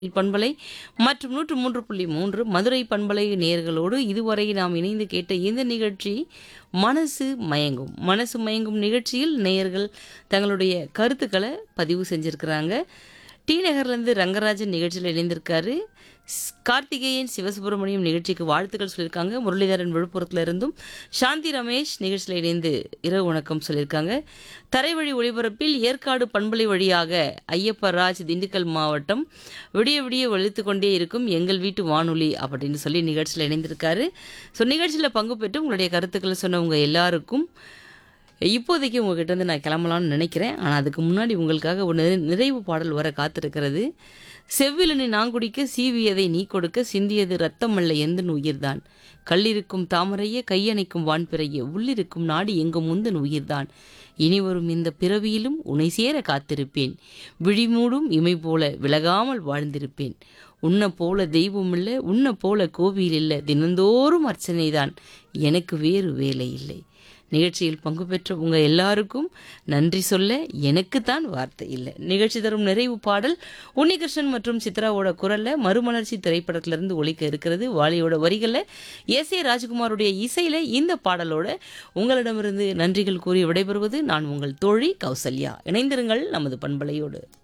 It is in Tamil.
பண்பலை மற்றும் நூற்று மூன்று புள்ளி மூன்று மதுரை பண்பலை நேயர்களோடு இதுவரை நாம் இணைந்து கேட்ட இந்த நிகழ்ச்சி மனசு மயங்கும் மனசு மயங்கும் நிகழ்ச்சியில் நேயர்கள் தங்களுடைய கருத்துக்களை பதிவு செஞ்சிருக்கிறாங்க டி நகர்லேருந்து ரங்கராஜன் நிகழ்ச்சியில் இணைந்திருக்காரு ஸ்- கார்த்திகேயன் சிவசுப்பிரமணியம் நிகழ்ச்சிக்கு வாழ்த்துக்கள் சொல்லியிருக்காங்க முரளிதரன் விழுப்புரத்துல இருந்தும் சாந்தி ரமேஷ் நிகழ்ச்சியில் இணைந்து இரவு வணக்கம் சொல்லியிருக்காங்க தரைவழி ஒளிபரப்பில் ஏற்காடு பண்பலை வழியாக ஐயப்ப ராஜ் திண்டுக்கல் மாவட்டம் விடிய விடிய ஒழித்து கொண்டே இருக்கும் எங்கள் வீட்டு வானொலி அப்படின்னு சொல்லி நிகழ்ச்சியில் இணைந்திருக்காரு ஸோ நிகழ்ச்சியில் பங்கு பெற்று உங்களுடைய கருத்துக்களை சொன்னவங்க எல்லாருக்கும் இப்போதைக்கு உங்ககிட்ட இருந்து நான் கிளம்பலாம்னு நினைக்கிறேன் ஆனால் அதுக்கு முன்னாடி உங்களுக்காக ஒரு நிறை- நிறைவு பாடல் வர காத்திருக்கிறது செவ்விலனை நான் குடிக்க சீவியதை நீ கொடுக்க சிந்தியது ரத்தம் அல்ல எந்த உயிர்தான் கல்லிருக்கும் தாமரையே கையணைக்கும் வான்பிறையே உள்ளிருக்கும் நாடு எங்கும் முந்தன் உயிர்தான் இனி வரும் இந்த பிறவியிலும் உன்னை சேர காத்திருப்பேன் விழிமூடும் இமை போல விலகாமல் வாழ்ந்திருப்பேன் உன்னை போல தெய்வம் இல்லை உன்னை போல கோவில் இல்லை தினந்தோறும் அர்ச்சனைதான் எனக்கு வேறு வேலை இல்லை நிகழ்ச்சியில் பங்கு பெற்ற உங்க எல்லாருக்கும் நன்றி சொல்ல எனக்குத்தான் வார்த்தை இல்லை நிகழ்ச்சி தரும் நிறைவு பாடல் உன்னிகிருஷ்ணன் மற்றும் சித்ராவோட குரல்ல மறுமலர்ச்சி திரைப்படத்திலிருந்து ஒலிக்க இருக்கிறது வாலியோட வரிகளில் எஸ் ஏ ராஜ்குமாருடைய இசையில இந்த பாடலோட உங்களிடமிருந்து நன்றிகள் கூறி விடைபெறுவது நான் உங்கள் தோழி கௌசல்யா இணைந்திருங்கள் நமது பண்பலையோடு